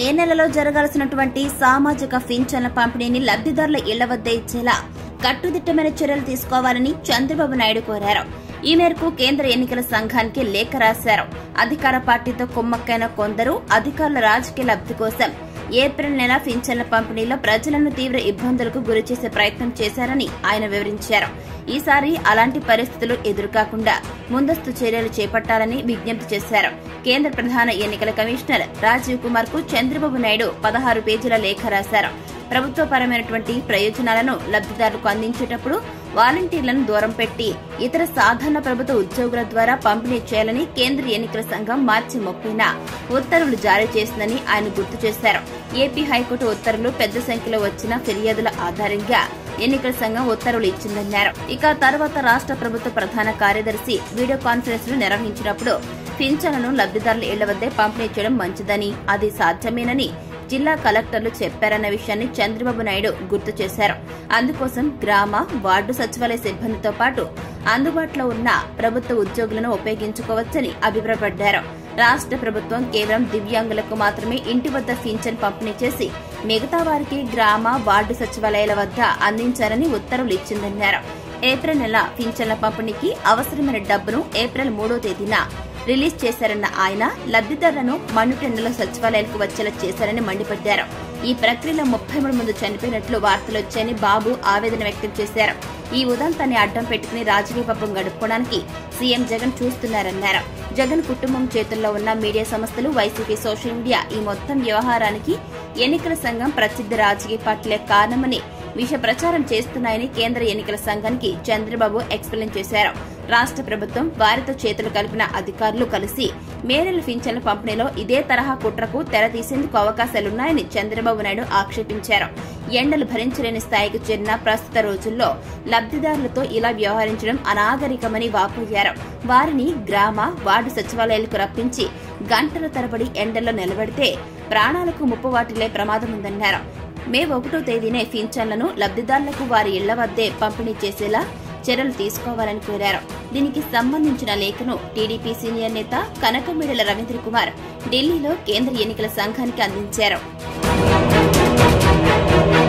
మే నెలలో జరగాల్సినటువంటి సామాజిక పింఛన్ల పంపిణీని లబ్ధిదారుల ఇళ్ల వద్ద ఇచ్చేలా కట్టుదిట్టమైన చర్యలు తీసుకోవాలని చంద్రబాబు నాయుడు కోరారు ఈ మేరకు కేంద్ర ఎన్నికల సంఘానికి లేఖ రాశారు అధికార పార్టీతో కుమ్మక్కైన కొందరు అధికారుల రాజకీయ లబ్ధి కోసం ఏప్రిల్ నెల పింఛన్ల పంపిణీలో ప్రజలను తీవ్ర ఇబ్బందులకు గురిచేసే ప్రయత్నం చేశారని ఆయన వివరించారు ఈసారి అలాంటి పరిస్థితులు ఎదురుకాకుండా ముందస్తు చర్యలు చేపట్టాలని విజ్ఞప్తి చేశారు కేంద్ర ప్రధాన ఎన్నికల కమిషనర్ రాజీవ్ కుమార్ కు చంద్రబాబు నాయుడు పదహారు పేజీల లేఖ రాశారు ప్రభుత్వపరమైనటువంటి ప్రయోజనాలను లబ్ధిదారులకు అందించేటప్పుడు వాలంటీర్లను దూరం పెట్టి ఇతర సాధారణ ప్రభుత్వ ఉద్యోగుల ద్వారా పంపిణీ చేయాలని కేంద్ర ఎన్నికల సంఘం మార్చి ముప్పైన ఉత్తర్వులు జారీ చేసిందని ఆయన గుర్తు చేశారు ఏపీ హైకోర్టు ఉత్తర్వులు పెద్ద సంఖ్యలో వచ్చిన ఫిర్యాదుల ఆధారంగా ఎన్నికల సంఘం ఉత్తర్వులు ఇచ్చిందన్నారు ఇక తర్వాత రాష్ట్ర ప్రభుత్వ ప్రధాన కార్యదర్శి వీడియో కాన్ఫరెన్స్ ను నిర్వహించినప్పుడు పింఛన్లను లబ్ధిదారుల ఇళ్ల వద్దే పంపిణీ చేయడం మంచిదని అది సాధ్యమేనని జిల్లా కలెక్టర్లు చెప్పారన్న విషయాన్ని చంద్రబాబు నాయుడు గుర్తు చేశారు అందుకోసం గ్రామ వార్డు సచివాలయ సిబ్బందితో పాటు అందుబాటులో ఉన్న ప్రభుత్వ ఉద్యోగులను ఉపయోగించుకోవచ్చని అభిప్రాయపడ్డారు రాష్ట్ర ప్రభుత్వం కేవలం దివ్యాంగులకు మాత్రమే ఇంటి వద్ద పింఛన్ పంపిణీ చేసి మిగతా వారికి గ్రామ వార్డు సచివాలయాల వద్ద అందించాలని ఉత్తర్వులు ఇచ్చిందన్నారు ఏప్రిల్ నెల పింఛన్ల పంపిణీకి అవసరమైన డబ్బును ఏప్రిల్ మూడో తేదీన రిలీజ్ చేశారన్న ఆయన లబ్ధిదారులను మన్నుటెండల సచివాలయాలకు వచ్చేలా చేశారని మండిపడ్డారు ఈ ప్రక్రియలో ముప్పై మూడు మంది చనిపోయినట్లు వార్తలొచ్చాయని బాబు ఆవేదన వ్యక్తం చేశారు ఈ ఉదంతాన్ని అడ్డం పెట్టుకుని రాజకీయ పబ్బం గడుపుకోవడానికి సీఎం జగన్ చూస్తున్నారన్నారు జగన్ కుటుంబం చేతుల్లో ఉన్న మీడియా సంస్థలు వైసీపీ సోషల్ మీడియా ఈ మొత్తం వ్యవహారానికి ఎన్నికల సంఘం ప్రసిద్ధ రాజకీయ పార్టీలే కారణమని విష ప్రచారం చేస్తున్నాయని కేంద్ర ఎన్నికల సంఘానికి చంద్రబాబు ఎక్స్ప్లెయిన్ చేశారు రాష్ట్ర ప్రభుత్వం వారితో చేతులు కలిపిన అధికారులు కలిసి మేరెల పింఛన్ల పంపిణీలో ఇదే తరహా కుట్రకు తెర తీసేందుకు అవకాశాలున్నాయని చంద్రబాబు నాయుడు ఆక్షేపించారు ఎండలు భరించలేని స్థాయికి చేరిన ప్రస్తుత రోజుల్లో లబ్ధిదారులతో ఇలా వ్యవహరించడం అనాగరికమని వాపోయారు వారిని గ్రామ వార్డు సచివాలయాలకు రప్పించి గంటల తరబడి ఎండల్లో నిలబెడితే ప్రాణాలకు ముప్పు వాటిల్లే ప్రమాదం ఉందన్నారు మే ఒకటో తేదీనే పింఛన్లను లబ్ధిదారులకు వారి ఇళ్ల వద్దే పంపిణీ చేసేలా చర్యలు తీసుకోవాలని కోరారు దీనికి సంబంధించిన లేఖను టీడీపీ సీనియర్ నేత కనకమేడల రవీంద్ర కుమార్ ఢిల్లీలో కేంద్ర ఎన్నికల సంఘానికి అందించారు